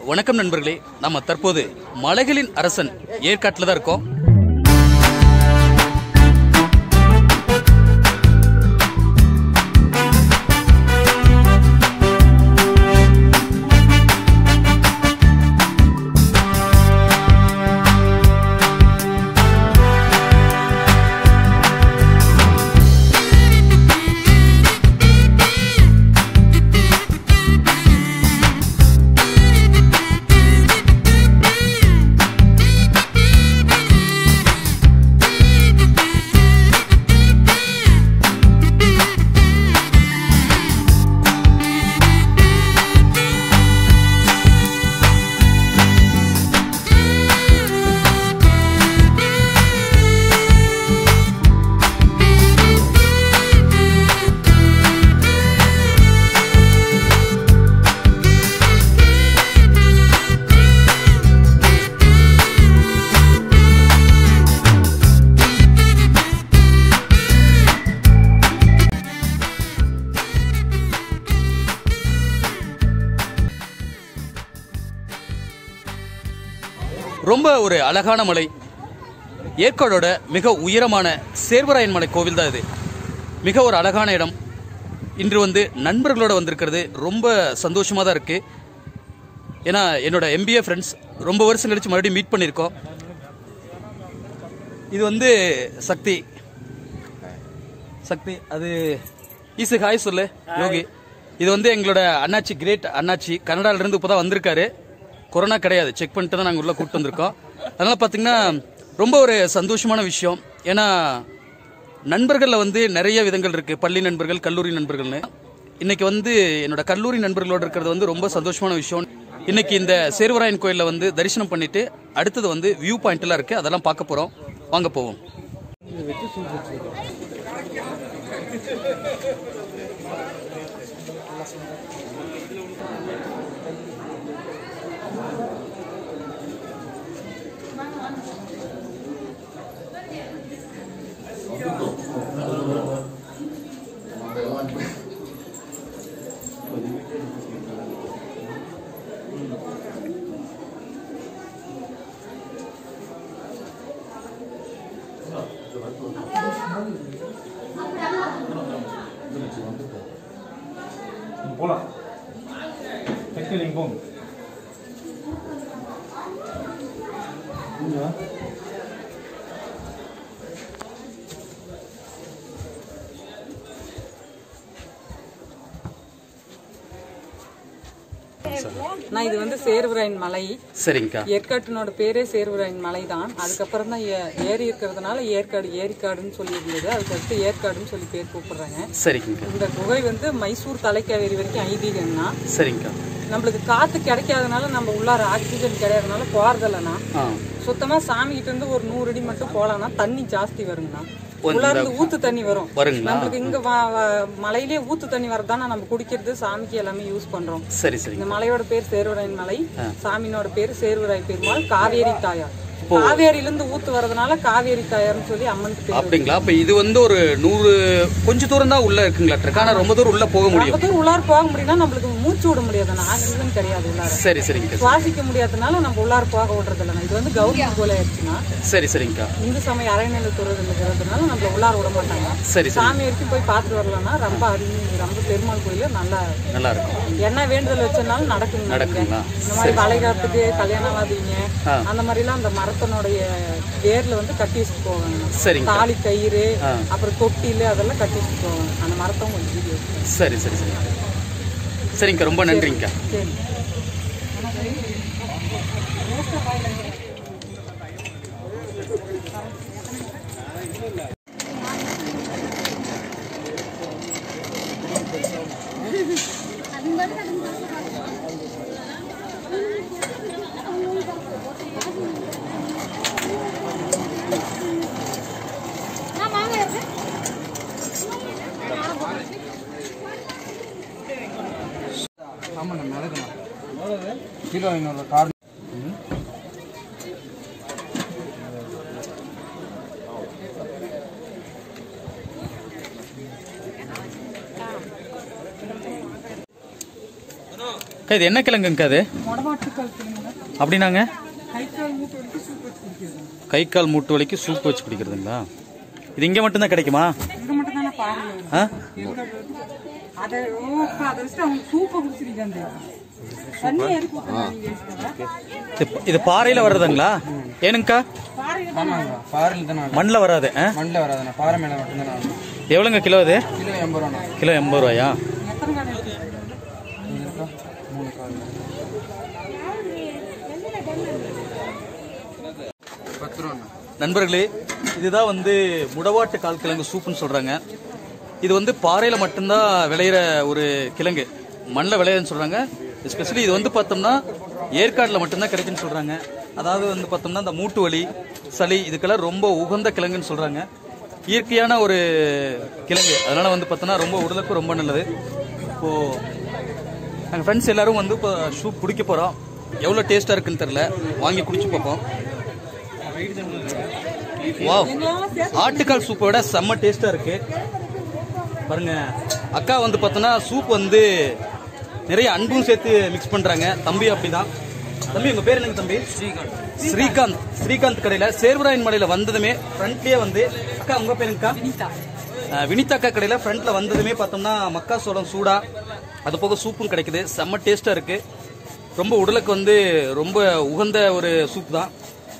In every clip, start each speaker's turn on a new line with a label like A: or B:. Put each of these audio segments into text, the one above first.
A: வணக்கம் நண்பர்களே நம்ம தற்போது மலைகளின் அரசன் ஏற்காட்டில் தான் இருக்கோம் ரொம்ப ஒரு அழகான மலை ஏற்காடோட மிக உயரமான சேர்வராயன் மலை கோவில் தான் இது மிக ஒரு அழகான இடம் இன்று வந்து நண்பர்களோட வந்திருக்கிறது ரொம்ப சந்தோஷமாக தான் இருக்குது ஏன்னா என்னோட எம்பிஏ ஃப்ரெண்ட்ஸ் ரொம்ப வருஷம் கழிச்சு மறுபடியும் மீட் பண்ணியிருக்கோம் இது வந்து சக்தி சக்தி அது ஈசு ஹாய் சொல்லு யோகி இது வந்து எங்களோட அண்ணாச்சி கிரேட் அண்ணாச்சி கனடால இருந்து இப்போதான் வந்திருக்காரு கொரோனா கிடையாது செக் பண்ணிட்டு தான் நாங்கள் உள்ள கூப்பிட்டு வந்திருக்கோம் அதனால பார்த்தீங்கன்னா ரொம்ப ஒரு சந்தோஷமான விஷயம் ஏன்னா நண்பர்களில் வந்து நிறைய விதங்கள் இருக்கு பள்ளி நண்பர்கள் கல்லூரி நண்பர்கள்னு இன்னைக்கு வந்து என்னோட கல்லூரி நண்பர்களோட இருக்கிறது வந்து ரொம்ப சந்தோஷமான விஷயம் இன்னைக்கு இந்த சேர்வராயன் கோயிலில் வந்து தரிசனம் பண்ணிட்டு அடுத்தது வந்து வியூ பாயிண்ட்லாம் இருக்கு அதெல்லாம் பார்க்க போறோம் வாங்க போவோம்
B: நீங்க போலாம் டெக்னில் நீங்கள் போங்க இங்க.
C: நான் இது வந்து சேர்வராயன் மலை
A: சரிங்கக்கா
C: ஏற்காட்டினோட பேரே சேர்வராயன் மலை தான் அதுக்கப்புறம் தான் ஏ- ஏரி இருக்கிறதுனால ஏற்காடு ஏரிக்காடுன்னு சொல்லி இருந்தது அதுக்கடுத்து ஏற்காடுன்னு சொல்லி பேர் கூப்பிடுறாங்க
A: சரிங்கக்கா
C: இந்த குகை வந்து மைசூர் தலைக்காவேரி வரைக்கும் ஐதீகம்னா
A: சரிங்கக்கா
C: நம்மளுக்கு காத்து கிடைக்காதனால நம்ம உள்ளார ஆக்சிஜன் கிடையாதனால போறதில்லண்ணா
A: ஆ
C: சுத்தமா சாமி கிட்ட இருந்து ஒரு நூறு அடி மட்டும் போலாம்னா தண்ணி ஜாஸ்தி வருங்கண்ணா உள்ளார இருந்து ஊத்து தண்ணி வரும்
A: வருங்களா
C: நம்மளுக்கு இங்க வ- வ- மலையிலே ஊத்து தண்ணி வரதானே நம்ம குடிக்கிறது சாமிக்கு எல்லாமே யூஸ் பண்றோம்
A: சரி சரிங்க
C: இந்த மலையோட பேர் சேர்வராயன் மலை சாமினோட பேர் சேர்வராய் பெருமாள் காவேரி தாயார் காவேரியில இருந்து ஊத்து வரதுனால காவேரி தாயார்னு சொல்லி அம்மனுக்கு பேர்
A: அப்படிங்களா அப்ப இது வந்து ஒரு நூறு கொஞ்ச தூரம் தான் உள்ள இருக்குங்களா ட்ரக் ஆனா ரொம்ப தூரம் உள்ள போக முடியும்
C: ரொம்ப தூரம் உள்ளார போக முடியும்னா நம்மளுக்கு மூச்சு விட முடியாது ஆக்சிஜன் கிடையாது உள்ளார
A: சரி சரிங்க
C: சுவாசிக்க முடியாதனால நம்ம உள்ளார போக விடுறது இல்லைண்ணா இது வந்து கவர்மெண்ட் கோல ஆயிடுச்சுன்னா
A: சரி சரிங்கக்கா
C: இந்து சமய அறநிலைத்துறை இருக்கிறதுனால நம்மள உள்ளார விட மாட்டாங்க
A: சரி சரி
C: சாமி வரைக்கும் போய் பார்த்துட்டு வரலாம்னா ரொம்ப அருமை ரொம்ப பெருமாள் கோயில நல்லா
A: நல்லா இருக்கும்
C: என்ன வேண்டுதல் வச்சனாலும் நடக்குங்க
A: நடக்குங்களா
C: இந்த மாதிரி வளைகாப்புக்கு கல்யாணம் ஆகாதீங்க
A: ஆ.
C: அந்த மாதிரிலாம் அந்த மரத்தினுடைய வேர்ல வந்து கட்டி வச்சுட்டு போவாங்க
A: சரிங்க
C: தாலி கயிறு அப்புறம் தொட்டில அதெல்லாம் கட்டி வச்சுட்டு போவாங்க அந்த மரத்தை கொஞ்சம் வீடியோ
A: சரி சரி சரி சரிங்கக்கா ரொம்ப நன்றிங்கக்கா
C: சரி
B: கீழே என்னோட கார்
A: அக்கா, இது என்ன கிழங்குங்கக்கா அது
C: மொடமாட்டுக்கல்
A: அப்படின்னாங்க
C: கை கால் மூட்டு வலிக்கு சூப் வச்சு குடிக்கிறது
A: கை கால் மூட்டு வலிக்கு சூப் வச்சு குடிக்கிறதுங்களா இது இங்கே மட்டும்தான் கிடைக்குமா
C: இங்க மட்டும் தானே பாருங்க
A: ஆ
C: அதை ஓப்பா அதை வச்சுட்டு அவங்க சூப்பை குடிச்சிருக்காங்க தண்ணி எதுக்கு ஊத்துறாங்க நீங்க யோசிக்கிறதா?
A: இது- இது பாறையில் வர்றதுங்களா ஏனுங்கக்கா
C: பாருங்க
B: ஆமாங்க பாறையில் தானே
A: மண்ணில் வராது ஆ
B: மண்ணில் வராதுண்ணா பாறை மேலே மட்டும்தான் ஆகும்
A: எவ்வளோங்க கிலோ இது
B: கிலோ எண்பது ரூபாண்ணா
A: கிலோ எண்பது ரூபாயா
C: எத்தனை கால் எடுத்துக்கிறீங்க
B: இங்க இருக்கா மூணு கால் பத்து ரூபாண்ணா
A: நண்பர்களே இதுதான் வந்து முடவாட்டு கால் கிழங்கு சூப்புன்னு சொல்றாங்க இது வந்து பாறையில மட்டும்தான் விளையிற ஒரு கிழங்கு மண்ணில் விளையுதுன்னு சொல்றாங்க எஸ்பெஷலி இது வந்து பார்த்தோம்னா ஏற்காட்டில் மட்டும்தான் கிடைக்குன்னு சொல்றாங்க அதாவது வந்து பார்த்தோம்னா இந்த மூட்டு வலி சளி இதுக்கெல்லாம் ரொம்ப உகந்த கிழங்குன்னு சொல்றாங்க இயற்கையான ஒரு கிழங்கு அதனால வந்து பார்த்தோம்னா ரொம்ப உடலுக்கு ரொம்ப நல்லது இப்போ நாங்கள் ஃப்ரெண்ட்ஸ் எல்லாரும் வந்து இப்போ சூப் குடிக்க போகிறோம் எவ்வளோ டேஸ்ட்டாக இருக்குன்னு தெரில வாங்கி குடிச்சு பார்ப்போம் வாவ் ஆட்டுக்கால் சூப்பை விட செம்ம டேஸ்டா இருக்கு பாருங்க அக்கா வந்து பார்த்தோன்னா சூப் வந்து நிறைய அன்பும் சேர்த்து மிக்ஸ் பண்றாங்க தம்பி அப்படிதான் தம்பி உங்க பேர் என்னங்க தம்பி ஸ்ரீகாந்த் ஸ்ரீகாந்த் ஸ்ரீகாந்த் கடையில சேர்வராயன் மலையில வந்ததுமே ஃப்ரண்ட்லயே வந்து அக்கா உங்க பேருங்கக்கா அஹ், வினிதா அக்கா கடையில ஃப்ரண்ட்ல வந்ததுமே பார்த்தோம்னா மக்கா சோளம் சூடா அது போக சூப்பும் கிடைக்குது செம்ம டேஸ்டா இருக்கு ரொம்ப உடலுக்கு வந்து ரொம்ப உகந்த ஒரு சூப் தான்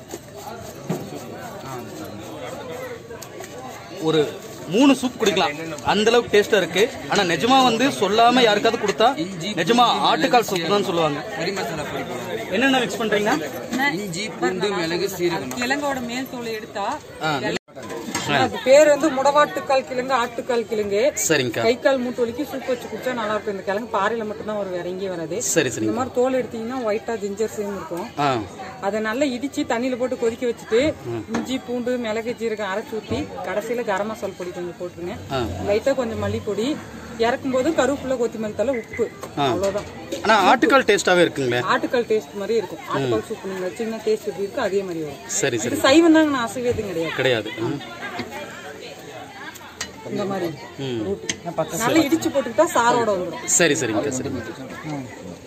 A: ஒரு மூணு சூப் குடிக்கலாம் அந்த அளவுக்கு டேஸ்டா இருக்கு ஆனா நிஜமா வந்து சொல்லாம யாருக்காவது கொடுத்தா நிஜமா ஆட்டுக்கால் சூப் தான் சொல்லுவாங்க
B: கறி மசாலா பொடி போடுவாங்க
A: என்னென்ன மிக்ஸ் பண்றீங்க
B: இஞ்சி பூண்டு மிளகு சீரகம்
C: கிழங்கோட மேல் தோலை எடுத்தா அது பேர் வந்து முடவாட்டுக்கால் கிழங்கு ஆட்டுக்கால் கிழங்கு
A: சரிங்கக்கா
C: கை கால் மூட்டு வலிக்கு சூப் வச்சு குடிச்சா நல்லா இருக்கும் இந்த கிழங்கு பாறையில மட்டும்தான் வரும் வேற எங்கேயும் வராது
A: சரி
C: இந்த
A: சரிங்க
C: மாதிரி தோல் எடுத்தீங்கன்னா ஒயிட்டா ஜிஞ்சர் சேம் இருக்கும்
A: ஆ
C: அதை நல்லா இடிச்சு தண்ணியில போட்டு கொதிக்க வச்சுட்டு இஞ்சி பூண்டு மிளகு ஜீரகம் அரைச்சு ஊத்தி கடைசியில கரம் மசாலா பொடி கொஞ்சம் போட்டுருங்க
A: ஆ.
C: லைட்டா கொஞ்சம் மல்லிப்பொடி இறக்கும் போது கருவேப்பிலை கொத்தமல்லி தலை உப்பு அவ்வளவுதான்
A: ஆனா ஆட்டுக்கால் டேஸ்டாவே இருக்குங்களே
C: ஆட்டுக்கால் டேஸ்ட் மாதிரி இருக்கும் ஆட்டுக்கால் சூப் நீங்க வச்சீங்கன்னா டேஸ்ட் எப்படி இருக்கு அதே மாதிரி வரும்
A: சரி சரி
C: இது சைவம் தாங்க நான் அசைவதும் கிடையாது
A: கிடையாது ம்.
C: இந்த மாதிரி
A: ம்.
C: நல்லா இடிச்சு போட்டுக்கிட்டா சாரோட வந்துடும்
A: சரி சரிங்கக்கா சரி